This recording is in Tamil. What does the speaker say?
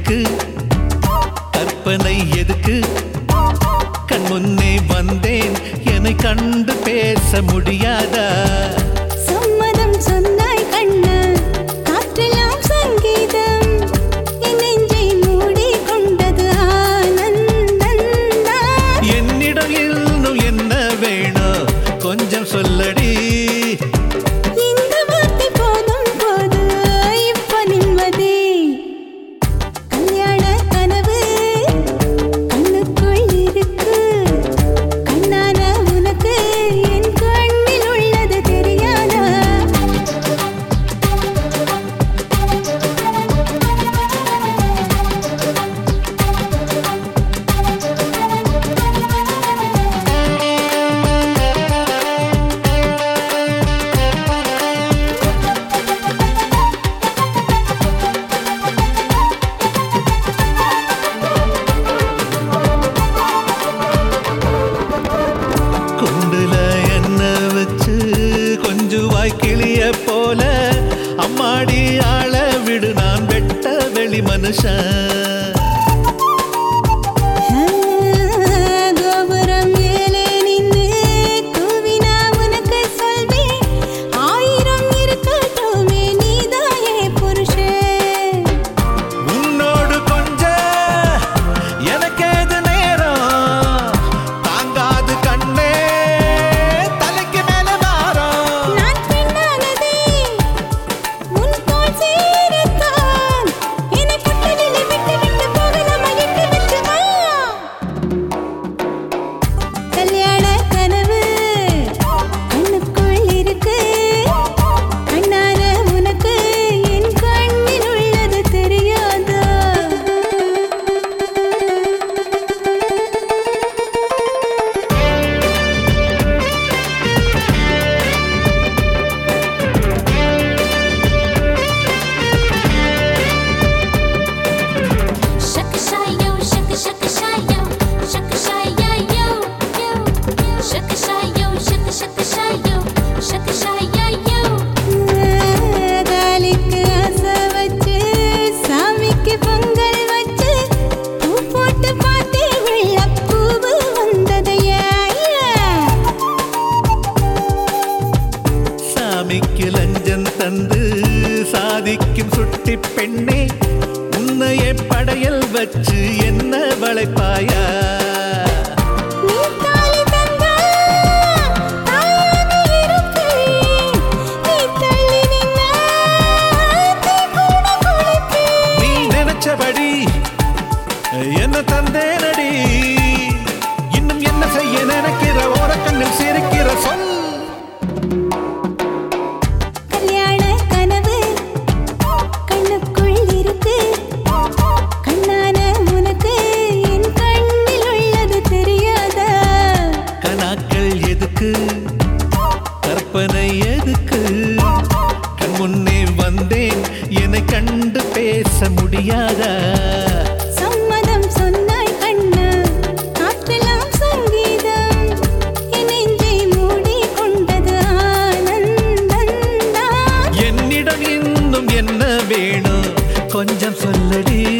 எதுக்கு கற்பனை எதுக்கு கண் முன்னே வந்தேன் என்னை கண்டு பேச முடியாதா சம்மதம் சொன்னாய் கண்ணா காற்றெல்லாம் சங்கீதம் என் நெஞ்சை மூடிக்கொண்டது ஆனந்தந்தான் என்னிடம் இன்னும் என்ன வேணும் கொஞ்சம் சொல்லடி இந்த வார்த்தை போதும் போது இப்ப நிம்மதி கல்யாண கனவு கண்ணுக்குள் இருக்கு கண்ணான உனக்கு என் கண்ணில் உள்ளது தெரியாதா குண்டுல என்ன வச்சு கொஞ்சுவாய் கிளிய போல அம்மாடி ஆள விடு நான் வெட்ட வெளி மனுஷன் கோபுரம் மேலே நின்று கூவினா உனக்கு சொல்வேன் ஆயிரம் இருக்கட்டுமே நீதாயே புருஷன் உன்னோடு கொஞ்ச எனக்கேது நேரம் தாங்காது கண்ணே தலைக்கு மேல வாரம் நான் பெண்ணானதே உன் தோள் சேரத்தான் என்னை கொட்டலிலே விட்டு விட்டு போகலாமா எட்டு வச்சு வா கல்யாண கனவு கண்ணுக்குள் இருக்கு கண்ணான உனக்கு என் கண்ணில் உள்ளது தெரியாதா Shaka shy yo, shaka shaka shy yo, shaka shy yo yo yo. Shaka shy yo, shaka shaka shy yo, shaka shy yo yo. தாலிக்கு ஆசை வச்சு சாமிக்கு பொங்கல் வச்சு பூ போட்டு பார்த்தே வெள்ளப்பூவு வந்ததையா சாமிக்கு லஞ்சம் தந்து சாதிக்கும் சுட்டி பெண்ணே உன்னையே படையல் வச்சு என்ன வளைப்பாயா நீ தாலி தந்தா தாயாக இருப்பேன் நீ தள்ளி நின்னா தீ கூட குளிப்பேன் நீ நினைச்சபடி என்ன தந்தேனடி இன்னும் என்ன செய்ய நினைக்கிற ஓரக்கண்ணில் சிரிக்கிற சொல் கல்யாண கனவு கண்ணுக்குள் இருக்கு கண்ணான உனக்கு என் கண்ணில் உள்ளது தெரியாதா கனாக்கள் எதுக்கு கற்பனை எதுக்கு கண் முன்னே வந்தேன் என்னை கண்டு பேச முடியாதா சம்மதம் சொன்னாய் கண்ணா காற்றெல்லாம் சங்கீதம் என் நெஞ்சை மூடிக்கொண்டது ஆனந்தந்தான் என்னிடம் இன்னும் என்ன வேணும் கொஞ்சம் சொல்லடி